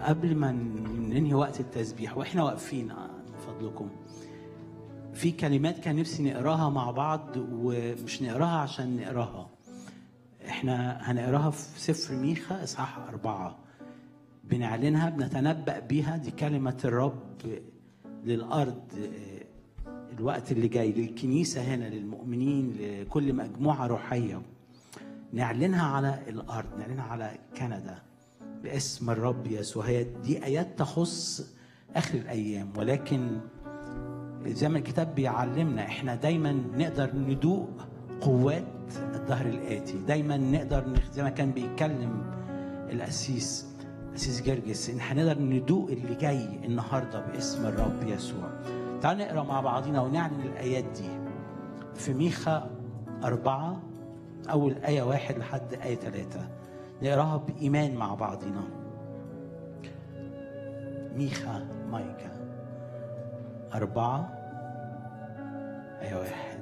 قبل ما ننهي وقت التسبيح واحنا واقفين من فضلكم في كلمات كان نفسي نقراها مع بعض ومش نقراها عشان نقراها احنا هنقراها في سفر ميخا اصحاح أربعة بنعلنها بنتنبأ بيها دي كلمة الرب للأرض الوقت اللي جاي للكنيسة هنا للمؤمنين لكل مجموعة روحية نعلنها على الأرض نعلنها على كندا باسم الرب يسوع هي دي آيات تخص آخر الأيام ولكن زي ما الكتاب بيعلمنا احنا دايما نقدر ندوق قوات الظهر الآتي دايما نقدر زي ما كان بيتكلم الأسيس أسيس جرجس إن هنقدر ندوق اللي جاي النهاردة باسم الرب يسوع تعال نقرأ مع بعضينا ونعلن الآيات دي في ميخا أربعة أول آية واحد لحد آية ثلاثة نقراها بإيمان مع بعضنا ميخا مايكا أربعة آية واحد